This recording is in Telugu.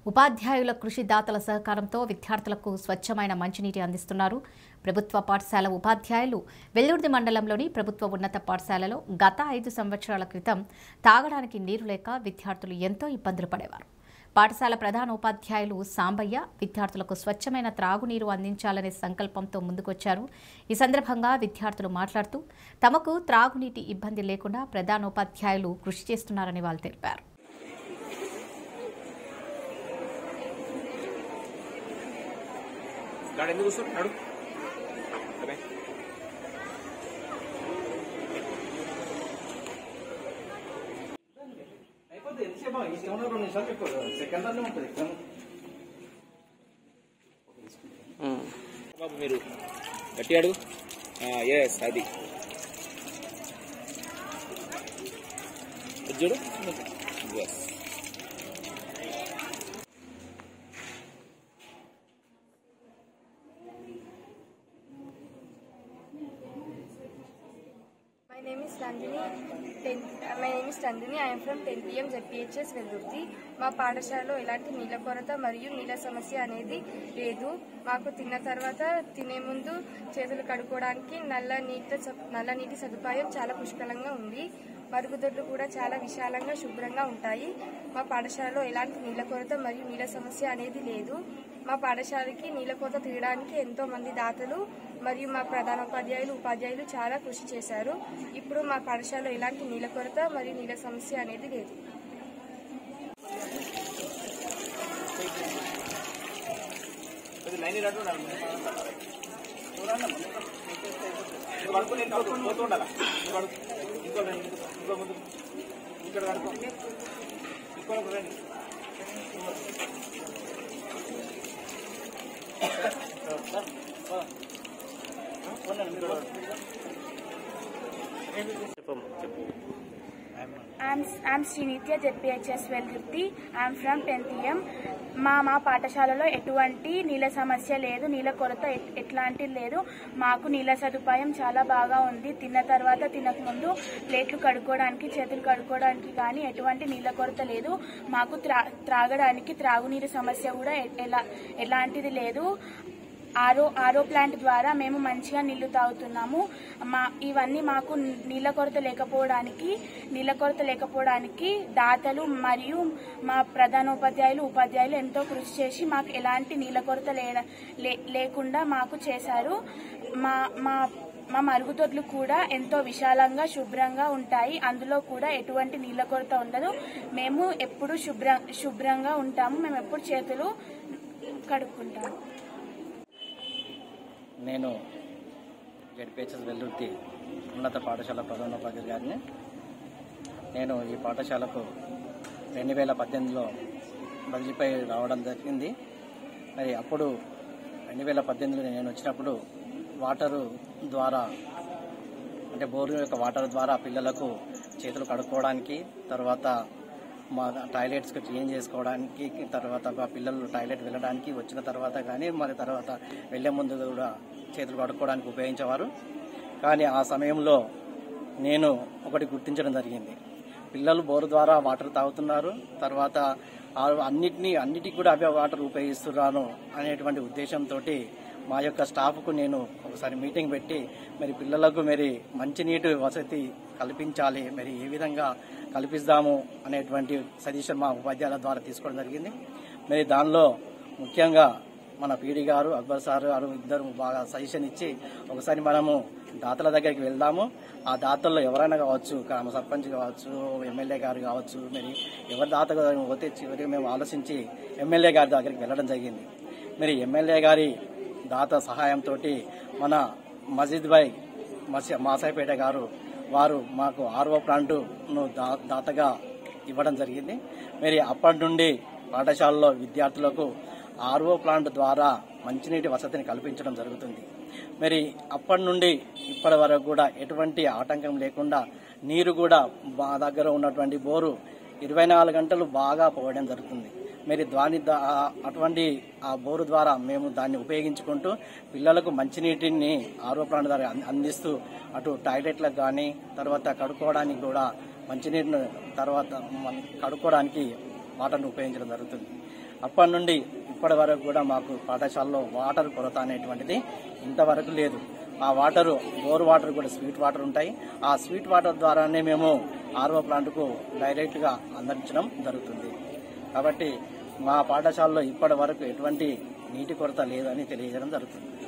ఉపాధ్యాయుల కృషి దాతల సహకారంతో విద్యార్థులకు స్వచ్ఛమైన మంచినీటి అందిస్తున్నారు ప్రభుత్వ పాఠశాల ఉపాధ్యాయులు వెల్లుర్ది మండలంలోని ప్రభుత్వ ఉన్నత పాఠశాలలో గత ఐదు సంవత్సరాల క్రితం తాగడానికి నీరు లేక విద్యార్థులు ఎంతో ఇబ్బందులు పడేవారు పాఠశాల ప్రధాన ఉపాధ్యాయులు సాంబయ్య విద్యార్థులకు స్వచ్ఛమైన త్రాగునీరు అందించాలనే సంకల్పంతో ముందుకొచ్చారు ఈ సందర్భంగా విద్యార్థులు మాట్లాడుతూ తమకు త్రాగునీటి ఇబ్బంది లేకుండా ప్రధానోపాధ్యాయులు కృషి చేస్తున్నారని వాళ్ళు తెలిపారు గాడు ఎందుకు కూర్చో నడు ఓకే అయిపోతే ఎంతసేపు ఇష్టం ఉన్న రెండు నిమిషాలు ఎక్కువ సెకండ్ అనే ఉంటుంది ఎగ్జామ్ బాబు మీరు గట్టి అడుగు ఎస్ అది ఇది చూడు yes My name is Nandini. 10, uh, my name is Nandini. I am from 10 pm ZPHS Vellurthi మా పాఠశాలలో ఎలాంటి నీళ్ళ కొరత మరియు నీళ్ళ సమస్య అనేది లేదు మాకు తిన్న తర్వాత తినే ముందు చేతులు కడుక్కోవడానికి నల్ల నీటి స- నల్ల నీటి సదుపాయం చాలా పుష్కలంగా ఉంది మరుగుదొడ్లు కూడా చాలా విశాలంగా శుభ్రంగా ఉంటాయి మా పాఠశాలలో ఎలాంటి నీళ్ళ కొరత మరియు నీళ్ళ సమస్య అనేది లేదు మా పాఠశాలకి నీళ్ళ కొరత తీయడానికి ఎంతో మంది దాతలు మరియు మా ప్రధానోపాధ్యాయులు ఉపాధ్యాయులు చాలా కృషి చేశారు ఇప్పుడు మా పాఠశాలలో ఎలాంటి నీళ్ళ కొరత మరియు నీళ్ళ సమస్య అనేది లేదు అది లైన్ రాడు నువ్వు కడుపు నేను కడుపు పోతూ ఉండాలా నువ్వు కడుపు ఇంకో రండి ఇంకో ముందు ఇక్కడ కడుపు ఇంకో రండి చెప్పమ్మా చెప్పు I'm, I'm Srinitya ZPHS Velgurthi I'm from tenth year మా మా పాఠశాలలో ఎటువంటి నీళ్ళ సమస్య లేదు నీళ్ళ కొరత ఎట్- ఎట్లాంటిది లేదు మాకు నీళ్ళ సదుపాయం చాలా బాగా ఉంది తిన్న తర్వాత తినకముందు ప్లేట్లు కడుక్కోవడానికి చేతులు కడుక్కోవడానికి కానీ ఎటువంటి నీళ్ళ కొరత లేదు మాకు త్రా త్రాగడానికి త్రాగునీరు సమస్య కూడా ఎ- ఎలా ఎలాంటిది లేదు ఆరో ఆరో ప్లాంట్ ద్వారా మేము మంచిగా నీళ్లు తాగుతున్నాము మా ఇవన్నీ మాకు నీళ్ళ కొరత లేకపోవడానికి నీళ్ళ కొరత లేకపోవడానికి దాతలు మరియు మా ప్రధానోపాధ్యాయులు ఉపాధ్యాయులు ఎంతో కృషి చేసి మాకు ఎలాంటి నీళ్ళ కొరత లేడ- లే- లేకుండా మాకు చేశారు మా మా మా మరుగుదొడ్లు కూడా ఎంతో విశాలంగా శుభ్రంగా ఉంటాయి అందులో కూడా ఎటువంటి నీళ్ళ కొరత ఉండదు మేము ఎప్పుడు శుభ్ర శుభ్రంగా ఉంటాము మేము ఎప్పుడు చేతులు కడుక్కుంటాము నేను జడ్పిహెచ్ఎస్ వెల్లుర్తి ఉన్నత పాఠశాల ప్రధానోపాధ్యాయులు గారిని నేను ఈ పాఠశాలకు రెండు వేల పద్దెనిమిదిలో బదిలీపై రావడం జరిగింది మరి అప్పుడు రెండు వేల పద్దెనిమిదిలో నేను వచ్చినప్పుడు వాటరు ద్వారా అంటే బోరు యొక్క వాటర్ ద్వారా పిల్లలకు చేతులు కడుక్కోవడానికి తర్వాత మా టాయిలెట్స్కి క్లీన్ చేసుకోవడానికి తర్వాత మా పిల్లలు టాయిలెట్ వెళ్ళడానికి వచ్చిన తర్వాత కానీ మరి తర్వాత వెళ్ళే ముందు కూడా చేతులు కడుక్కోవడానికి ఉపయోగించేవారు కానీ ఆ సమయంలో నేను ఒకటి గుర్తించడం జరిగింది పిల్లలు బోరు ద్వారా వాటర్ తాగుతున్నారు తర్వాత ఆ అన్నిటినీ అన్నిటికీ కూడా అవే వాటర్ ఉపయోగిస్తున్నాను అనేటువంటి ఉద్దేశంతో మా యొక్క స్టాఫ్కు నేను ఒకసారి మీటింగ్ పెట్టి మరి పిల్లలకు మరి మంచినీటి వసతి కల్పించాలి మరి ఏ విధంగా కల్పిస్తాము అనేటువంటి సజెషన్ మా ఉపాధ్యాయుల ద్వారా తీసుకోవడం జరిగింది మరి దానిలో ముఖ్యంగా మన పీడి గారు అక్బర్ సార్ గారు ఇద్దరు బాగా సజెషన్ ఇచ్చి ఒకసారి మనము దాతల దగ్గరికి వెళ్దాము ఆ దాతల్లో ఎవరైనా కావచ్చు గ్రామ సర్పంచ్ కావచ్చు ఎమ్మెల్యే గారు కావచ్చు మరి ఎవరి దాత పోతే చివరికి మేము ఆలోచించి ఎమ్మెల్యే గారి దగ్గరికి వెళ్ళడం జరిగింది మరి ఎమ్మెల్యే గారి దాత సహాయంతో మన మజీద్ భాయ్ మసి మాసాయిపేట గారు వారు మాకు ఆర్ఓ ప్లాంటును దా దాతగా ఇవ్వడం జరిగింది మరి అప్పటి నుండి పాఠశాలలో విద్యార్థులకు ఆర్ఓ ప్లాంట్ ద్వారా మంచినీటి వసతిని కల్పించడం జరుగుతుంది మరి అప్పటి నుండి ఇప్పటి వరకు కూడా ఎటువంటి ఆటంకం లేకుండా నీరు కూడా మా దగ్గర ఉన్నటువంటి బోరు ఇరవై నాలుగు గంటలు బాగా పోవడం జరుగుతుంది మరి దాని దా- అటువంటి ఆ బోరు ద్వారా మేము దాన్ని ఉపయోగించుకుంటూ పిల్లలకు మంచినీటిని ఆరో ప్లాంట్ ద్వారా అంద- అందిస్తూ అటు టాయిలెట్లకు కానీ తర్వాత కడుక్కోవడానికి కూడా మంచినీటిని తర్వాత మన కడుక్కోవడానికి వాటర్ను ఉపయోగించడం జరుగుతుంది అప్పటి నుండి ఇప్పటి వరకు కూడా మాకు పాఠశాలలో వాటర్ కొరత అనేటువంటిది ఇంతవరకు లేదు ఆ వాటరు బోర్ వాటర్ కూడా స్వీట్ వాటర్ ఉంటాయి ఆ స్వీట్ వాటర్ ద్వారానే మేము ఆర్ఓ ప్లాంట్కు డైరెక్ట్గా అందించడం జరుగుతుంది కాబట్టి మా పాఠశాలలో ఇప్పటి వరకు ఎటువంటి నీటి కొరత లేదని తెలియజేయడం జరుగుతుంది